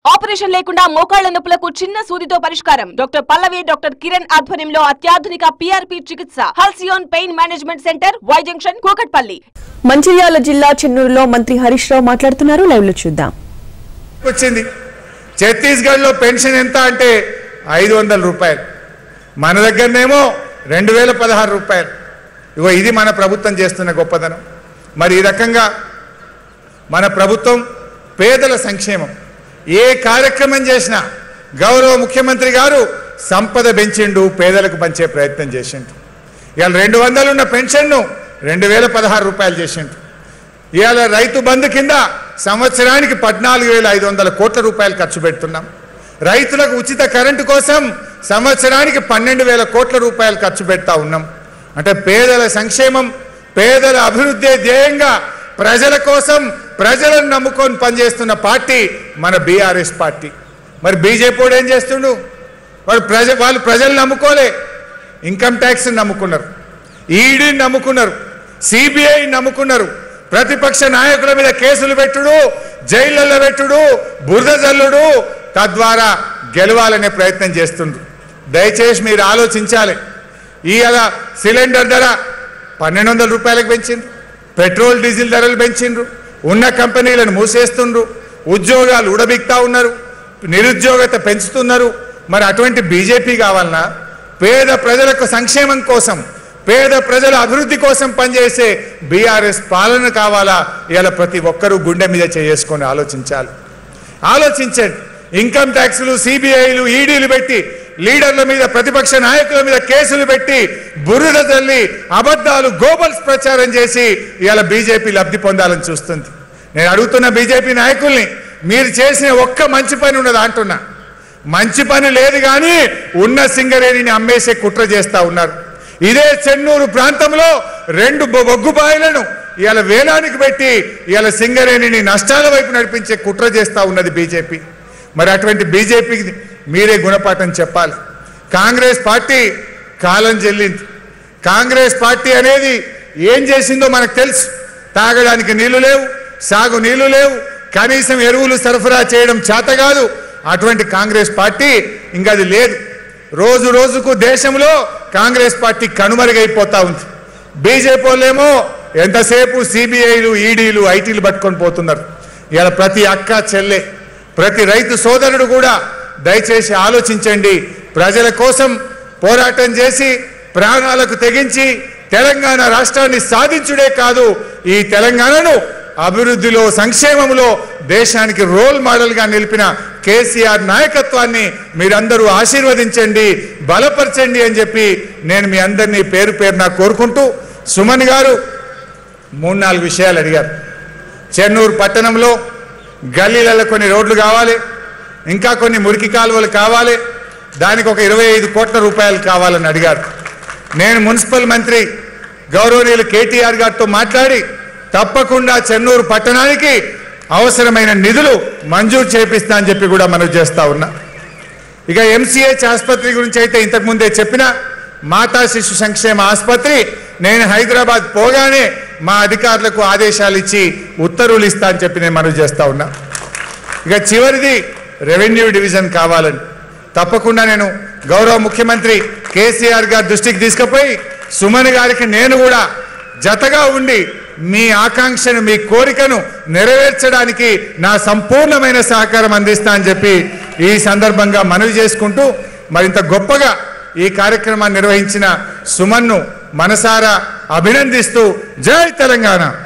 operation లేకుండా మోకాళ్ల నొప్పులకు చిన్న సూదితో పరిష్కారం డాక్టర్ పల్లవి డాక్టర్ కిరణ్ ఆధ్వర్యంలో అత్యాధునిక పిఆర్పి చికిత్స Halcyon pain management centre Y junction Kukatpally Mancherial జిల్లా చెన్నూరులో మంత్రి హరీష్ రావు మాట్లాడుతున్నారు లైవ్ లో చూద్దాం వచ్చింది ఛత్తీస్గఢ్లో పెన్షన్ ఎంత అంటే ఐదు వందల రూపాయలు మన దగ్గరనేమో రెండు వేల పదహారు రూపాయలు ఇగో ఇది మన ప్రభుత్వం చేస్తున్న గొప్పదనం మరి ఈ రకంగా మన ప్రభుత్వం పేదల సంక్షేమం ఏ కార్యక్రమం చేసినా గౌరవ ముఖ్యమంత్రి గారు సంపద పెంచిండు పేదలకు పంచే ప్రయత్నం చేసిండు ఇవాళ రెండు వందలు ఉన్న పెన్షన్ను రెండు వేల పదహారు రూపాయలు చేసిండు ఇవాళ రైతు బంధు కింద సంవత్సరానికి పద్నాలుగు వేల ఐదు వందల కోట్ల రూపాయలు ఖర్చు పెడుతున్నాం రైతులకు ఉచిత కరెంటు కోసం సంవత్సరానికి పన్నెండు వేల కోట్ల రూపాయలు ఖర్చు పెడతా ఉన్నాం అంటే పేదల సంక్షేమం పేదల అభివృద్ధి ధ్యేయంగా ప్రజల కోసం ప్రజలను నమ్ముకొని పనిచేస్తున్న పార్టీ మన బీఆర్ఎస్ పార్టీ మరి బీజేపీ వాడు ఏం చేస్తుండు వాడు ప్రజ వాళ్ళు ప్రజలు నమ్ముకోలే ఇన్కమ్ ట్యాక్స్ నమ్ముకున్నారు ఈడీని నమ్ముకున్నారు సిబిఐ నమ్ముకున్నారు ప్రతిపక్ష నాయకుల మీద కేసులు పెట్టుడు జైళ్ళల్లో పెట్టుడు బురద జల్లుడు తద్వారా గెలవాలనే ప్రయత్నం చేస్తుండ్రు దయచేసి మీరు ఆలోచించాలి ఇవాళ సిలిండర్ ధర పన్నెండు వందల రూపాయలకు పెంచిండ్రు పెట్రోల్ డీజిల్ ధరలు పెంచిండ్రు ఉన్న కంపెనీలను మూసేస్తుండ్రు ఉద్యోగాలు ఉడబిక్తా ఉన్నారు నిరుద్యోగత పెంచుతున్నారు మరి అటువంటి బీజేపీ కావాలన్నా పేద ప్రజలకు సంక్షేమం కోసం పేద ప్రజల అభివృద్ధి కోసం పనిచేసే బీఆర్ఎస్ పాలన కావాలా ఇలా ప్రతి ఒక్కరూ గుండె మీద చేసుకొని ఆలోచించాలి ఆలోచించండి ఇన్కమ్ ట్యాక్స్లు సిబిఐలు ఈడీలు పెట్టి లీడర్ల మీద ప్రతిపక్ష నాయకుల మీద కేసులు పెట్టి బురద తల్లి అబద్ధాలు గోబల్స్ ప్రచారం చేసి ఇవాళ బీజేపీ లబ్ధి పొందాలని చూస్తుంది నేను అడుగుతున్న బీజేపీ నాయకుల్ని మీరు చేసిన ఒక్క మంచి పని ఉన్నది అంటున్నా మంచి పని లేదు కానీ ఉన్న సింగరేణిని అమ్మేసే కుట్ర చేస్తా ఉన్నారు ఇదే చెన్నూరు ప్రాంతంలో రెండు బొ- బొగ్గు బాయిలను ఇవాళ వేలానికి పెట్టి ఇవాళ సింగరేణిని నష్టాల వైపు నడిపించే కుట్ర చేస్తా ఉన్నది బీజేపీ మరి అటువంటి బీజేపీకి మీరే గుణపాఠం చెప్పాలి కాంగ్రెస్ పార్టీ కాలం చెల్లింది కాంగ్రెస్ పార్టీ అనేది ఏం చేసిందో మనకు తెలుసు తాగడానికి నీళ్లు లేవు సాగు నీళ్లు లేవు కనీసం ఎరువులు సరఫరా చేయడం చేత కాదు అటువంటి కాంగ్రెస్ పార్టీ ఇంకా అది లేదు రోజు రోజుకు దేశంలో కాంగ్రెస్ పార్టీ కనుమరుగైపోతా ఉంది బీజేపీ వాళ్ళేమో ఎంతసేపు సిబిఐలు ఈడీలు ఐటీలు పట్టుకొని పోతున్నారు ఇలా ప్రతి అక్క చెల్లె ప్రతి రైతు సోదరుడు కూడా దయచేసి ఆలోచించండి ప్రజల కోసం పోరాటం చేసి ప్రాణాలకు తెగించి తెలంగాణ రాష్ట్రాన్ని సాధించుడే కాదు ఈ తెలంగాణను అభివృద్ధిలో సంక్షేమంలో దేశానికి రోల్ మోడల్గా నిలిపిన కేసీఆర్ నాయకత్వాన్ని మీరందరూ ఆశీర్వదించండి బలపరచండి అని చెప్పి నేను మీ అందరినీ పేరు పేరున కోరుకుంటూ సుమన్ గారు మూడు నాలుగు విషయాలు అడిగారు చెన్నూరు పట్టణంలో గల్లీలలో కొన్ని రోడ్లు కావాలి ఇంకా కొన్ని మురికి కాలువలు కావాలి దానికి ఒక ఇరవై ఐదు కోట్ల రూపాయలు కావాలని అడిగారు నేను మున్సిపల్ మంత్రి గౌరవనీయులు కేటీఆర్ గారితో మాట్లాడి తప్పకుండా చెన్నూరు పట్టణానికి అవసరమైన నిధులు మంజూరు చేపిస్తా అని చెప్పి కూడా మనం చేస్తా ఉన్నా ఇక ఎంసీహెచ్ ఆసుపత్రి గురించి అయితే ఇంతకు ముందే చెప్పిన మాతా శిశు సంక్షేమ ఆసుపత్రి నేను హైదరాబాద్ పోగానే మా అధికారులకు ఆదేశాలు ఇచ్చి ఉత్తర్వులు ఇస్తా అని చెప్పి నేను మనవి చేస్తా ఉన్నా ఇక చివరిది రెవెన్యూ డివిజన్ కావాలని తప్పకుండా నేను గౌరవ ముఖ్యమంత్రి కేసీఆర్ గారి దృష్టికి తీసుకుపోయి సుమన్ గారికి నేను కూడా జతగా ఉండి మీ ఆకాంక్షను మీ కోరికను నెరవేర్చడానికి నా సంపూర్ణమైన సహకారం అందిస్తా అని చెప్పి ఈ సందర్భంగా మనవి చేసుకుంటూ మరింత గొప్పగా ఈ కార్యక్రమాన్ని నిర్వహించిన సుమన్ను మనసారా అభినందిస్తూ జై తెలంగాణ